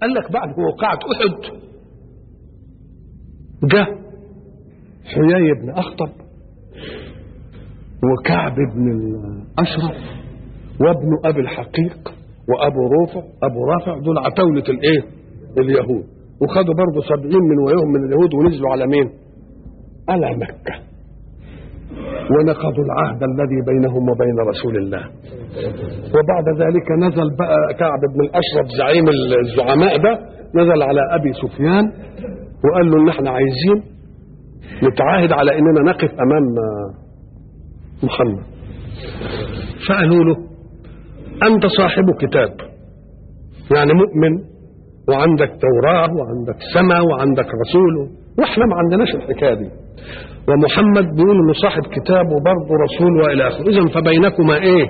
قال لك بعد وقعت احد جه حيي بن اخطب وكعب بن الاشرف وابن ابي الحقيق وابو رافع ابو رافع دول عتاوله الايه اليهود وخدوا برضه سبعين من ويهم من اليهود ونزلوا على مين على مكه ونقضوا العهد الذي بينهم وبين رسول الله وبعد ذلك نزل بقى كعب بن الاشرف زعيم الزعماء ده نزل على ابي سفيان وقال له ان احنا عايزين نتعاهد على اننا نقف امام محمد فقالوا له انت صاحب كتاب يعني مؤمن وعندك توراه وعندك سماء وعندك رسول واحنا ما عندناش الحكايه دي ومحمد بيقول انه صاحب كتاب وبرضه رسول والى اخره اذا فبينكما ايه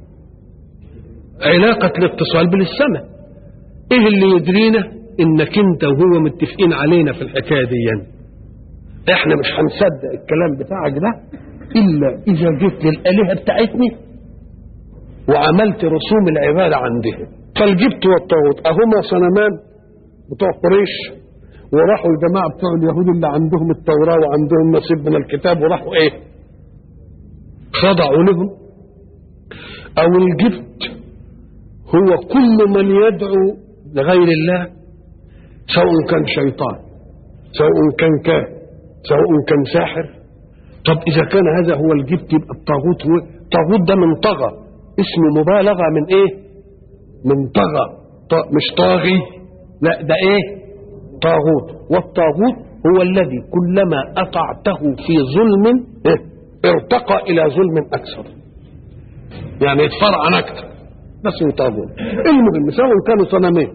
علاقه الاتصال بالسماء ايه اللي يدرينا انك انت وهو متفقين علينا في الحكايه دي يعني. احنا مش هنصدق الكلام بتاعك ده الا اذا جبت للالهه بتاعتنا وعملت رسوم العباده عندهم فالجبت والطاغوت اهما صنمان بتوع قريش وراحوا الجماعه بتوع اليهود اللي عندهم التوراه وعندهم نصيب من الكتاب وراحوا ايه خضعوا لهم او الجبت هو كل من يدعو لغير الله سواء كان شيطان سواء كان كاهن سواء كان ساحر طب اذا كان هذا هو الجبت يبقى الطاغوت هو الطاغوت ده من طغى اسم مبالغه من ايه من طغى ط- مش طاغي لا ده ايه طاغوت والطاغوت هو الذي كلما اطعته في ظلم إيه؟ ارتقى الى ظلم اكثر يعني يتفرعن اكثر ده اسمه طاغوت المهم سواء كانوا صنمين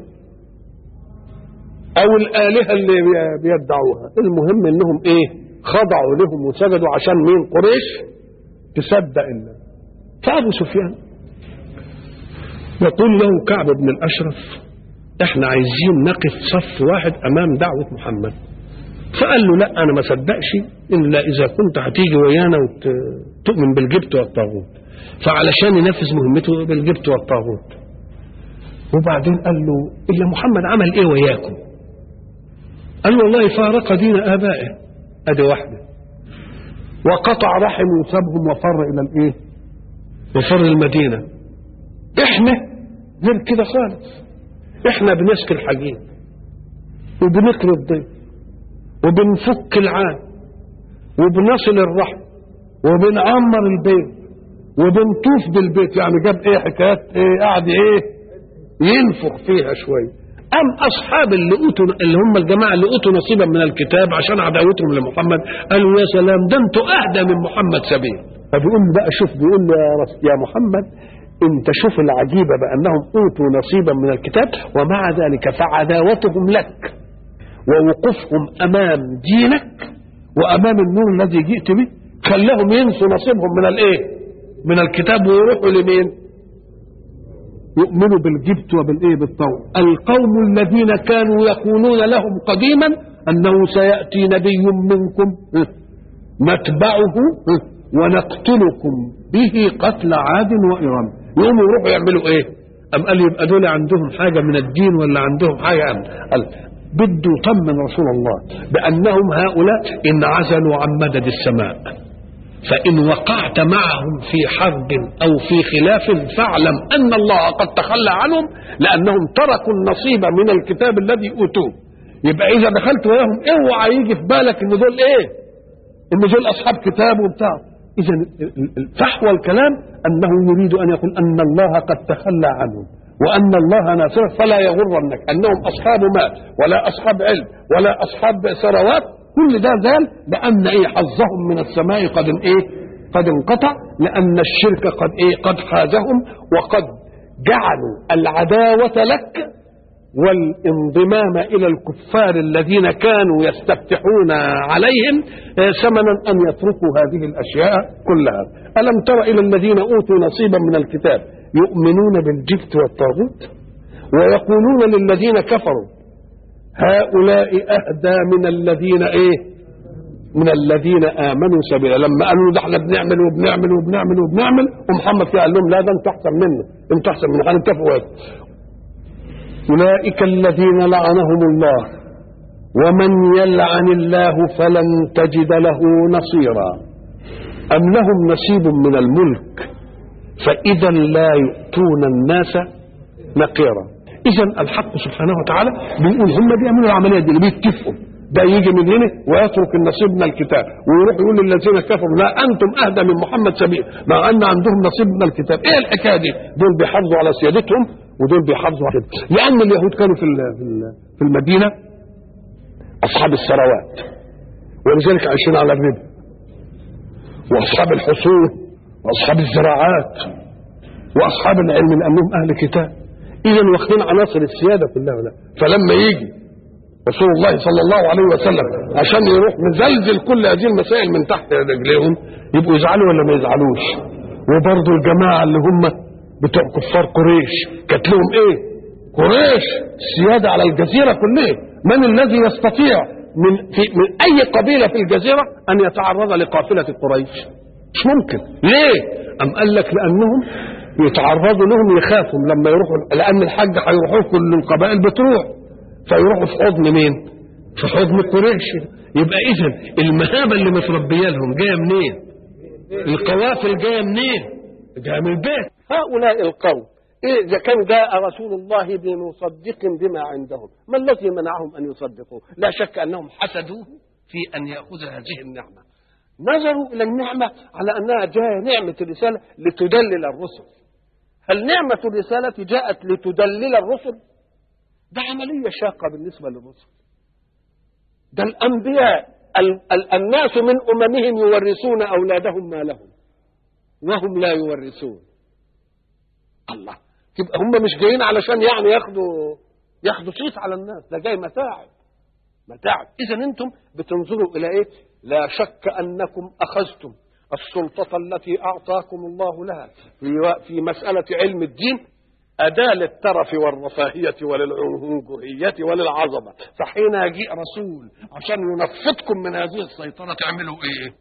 او الالهه اللي بي- بيدعوها المهم انهم ايه خضعوا لهم وسجدوا عشان مين قريش تصدق الله فابو سفيان يقول له كعب بن الاشرف احنا عايزين نقف صف واحد امام دعوه محمد فقال له لا انا ما صدقش الا اذا كنت هتيجي ويانا وتؤمن بالجبت والطاغوت فعلشان ينفذ مهمته بالجبت والطاغوت وبعدين قال له الا محمد عمل ايه وياكم قال له والله فارق دين ابائه ادي واحده وقطع رحم وسابهم وفر الى الايه وفر المدينه احنا غير كده خالص احنا بنسقي الحجين وبنقري الضيف وبنفك العام وبنصل الرحم وبنعمر البيت وبنطوف بالبيت يعني جاب ايه حكايات ايه قاعد ايه ينفخ فيها شويه أم أصحاب اللي أوتوا اللي هم الجماعة اللي أوتوا نصيبا من الكتاب عشان عداوتهم لمحمد قالوا يا سلام ده أنتوا أهدى من محمد سبيل فبيقول له بقى شوف بيقول له يا, رس يا محمد أنت شوف العجيبة بأنهم أوتوا نصيبا من الكتاب ومع ذلك فعداوتهم لك ووقوفهم أمام دينك وأمام النور الذي جئت به خلاهم ينسوا نصيبهم من الإيه؟ من الكتاب ويروحوا لمين؟ يؤمنوا بالجبت وبالايه بالطوع القوم الذين كانوا يقولون لهم قديما انه سياتي نبي منكم نتبعه ونقتلكم به قتل عاد وارم يقوموا يروحوا يعملوا ايه ام قال يبقى دول عندهم حاجه من الدين ولا عندهم حاجه أم قال بده يطمن رسول الله بانهم هؤلاء ان عزلوا عن مدد السماء فإن وقعت معهم في حرب أو في خلاف فاعلم أن الله قد تخلى عنهم لأنهم تركوا النصيب من الكتاب الذي أوتوه يبقى إذا دخلت وياهم اوعى يجي في بالك إن دول إيه؟ إن دول أصحاب كتاب وبتاع إذا فحوى الكلام أنه يريد أن يقول أن الله قد تخلى عنهم وأن الله ناصره فلا يغرنك أنهم أصحاب مال ولا أصحاب علم ولا أصحاب ثروات كل ده زال لان ايه حظهم من السماء قد ايه قد انقطع لان الشرك قد ايه قد حازهم وقد جعلوا العداوه لك والانضمام الى الكفار الذين كانوا يستفتحون عليهم ثمنا ان يتركوا هذه الاشياء كلها الم تر الى الذين اوتوا نصيبا من الكتاب يؤمنون بالجبت والطاغوت ويقولون للذين كفروا هؤلاء اهدى من الذين ايه من الذين امنوا سبيلا لما قالوا ده احنا بنعمل وبنعمل وبنعمل وبنعمل ومحمد قال لهم لا ده انتوا احسن منه انتوا احسن منه هنتفقوا أولئك الذين لعنهم الله ومن يلعن الله فلن تجد له نصيرا أم لهم نصيب من الملك فإذا لا يؤتون الناس نقيرا إذا الحق سبحانه وتعالى بيقول هم بيعملوا العملية دي اللي بيتفقوا ده يجي من هنا ويترك النصيب من الكتاب ويروح يقول للذين كفروا لا انتم اهدى من محمد سبيل مع ان عندهم نصيب من الكتاب ايه الحكايه دي دول بيحافظوا على سيادتهم ودول بيحافظوا على لان اليهود كانوا في في المدينه اصحاب الثروات ولذلك عايشين على الربا واصحاب الحصول واصحاب الزراعات واصحاب العلم لانهم اهل كتاب اذا واخدين عناصر السياده كلها ولا فلما يجي رسول الله صلى الله عليه وسلم عشان يروح مزلزل كل هذه المسائل من تحت رجليهم يبقوا يزعلوا ولا ما يزعلوش وبرضه الجماعه اللي هم بتوع كفار قريش كانت لهم ايه قريش السياده على الجزيره كلها من الذي يستطيع من في من اي قبيله في الجزيره ان يتعرض لقافله قريش مش ممكن ليه ام قال لك لانهم يتعرضوا لهم يخافوا لما يروحوا لان الحج هيروحوا كل القبائل بتروح فيروحوا في حضن مين؟ في حضن قريش يبقى اذا المهابه اللي متربيه لهم جايه منين؟ القوافل جايه منين؟ جايه من البيت هؤلاء القوم إيه إذا كان جاء رسول الله بمصدق بما عندهم ما الذي منعهم أن يصدقوا لا شك أنهم حسدوه في أن يأخذ هذه النعمة نظروا إلى النعمة على أنها جاء نعمة الرسالة لتدلل الرسل هل نعمة الرسالة جاءت لتدلل الرسل ده عملية شاقة بالنسبة للرسل ده الأنبياء ال- ال- الناس من أممهم يورثون أولادهم ما لهم وهم لا يورثون الله يبقى هم مش جايين علشان يعني ياخدوا ياخدوا صيت على الناس ده جاي متاعب متاعب اذا انتم بتنظروا الى ايه لا شك انكم اخذتم السلطة التي أعطاكم الله لها في في مسألة علم الدين أداة للترف والرفاهية وللعنجهية وللعظمة فحين يجيء رسول عشان ينفذكم من هذه السيطرة تعملوا إيه؟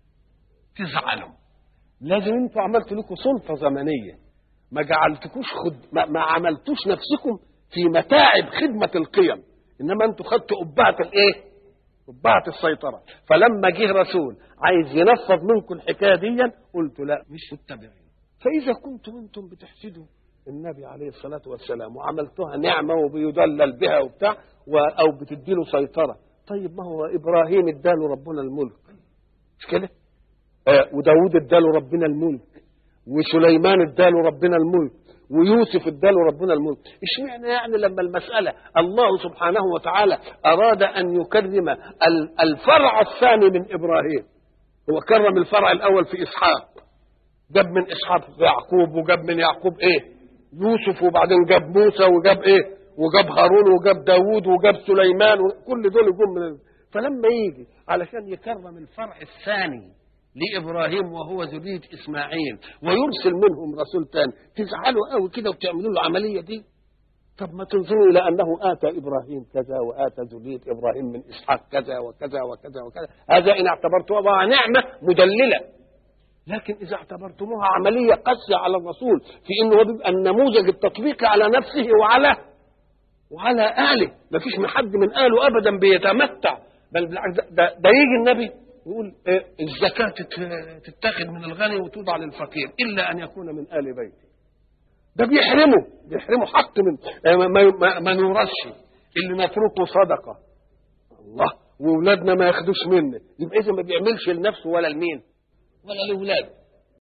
تزعلوا لازم انتوا عملتوا لكم سلطة زمنية ما جعلتكوش خد ما, ما عملتوش نفسكم في متاعب خدمة القيم إنما انتوا خدتوا قبعة الإيه؟ قبعة السيطرة فلما جه رسول عايز ينفذ منكم الحكاية دي قلت لا مش متبعين فإذا كنتم أنتم بتحسدوا النبي عليه الصلاة والسلام وعملتها نعمة وبيدلل بها وبتاع و- أو بتديله سيطرة طيب ما هو إبراهيم اداله ربنا الملك مش كده؟ آه وداود اداله ربنا الملك وسليمان اداله ربنا الملك ويوسف اداله ربنا الملك اشمعنى يعني لما المسألة الله سبحانه وتعالى أراد أن يكرم ال- الفرع الثاني من إبراهيم هو كرم الفرع الأول في إسحاق جاب من إسحاق يعقوب وجاب من يعقوب إيه يوسف وبعدين جاب موسى وجاب إيه وجاب هارون وجاب داوود وجاب سليمان وكل دول جم من ال- فلما يجي علشان يكرم الفرع الثاني لابراهيم وهو ذريه اسماعيل ويرسل منهم رسول ثاني تزعلوا قوي كده وتعملوا له العمليه دي طب ما تنظروا الى انه اتى ابراهيم كذا واتى ذريه ابراهيم من اسحاق كذا وكذا وكذا وكذا هذا ان اعتبرتموها نعمه مدلله لكن اذا اعتبرتموها عمليه قاسيه على الرسول في انه هو بيبقى النموذج التطبيقي على نفسه وعلى وعلى اهله ما فيش من حد من اهله ابدا بيتمتع بل بالعكس ده, ده, ده يجي النبي يقول إيه الزكاه تت- تتاخذ من الغني وتوضع للفقير الا ان يكون من ال بيته ده بيحرمه بيحرمه حق من آه، ما, ما, ما نورثش اللي نتركه صدقه الله واولادنا ما ياخدوش منه يبقى اذا ما بيعملش لنفسه ولا لمين ولا لاولاده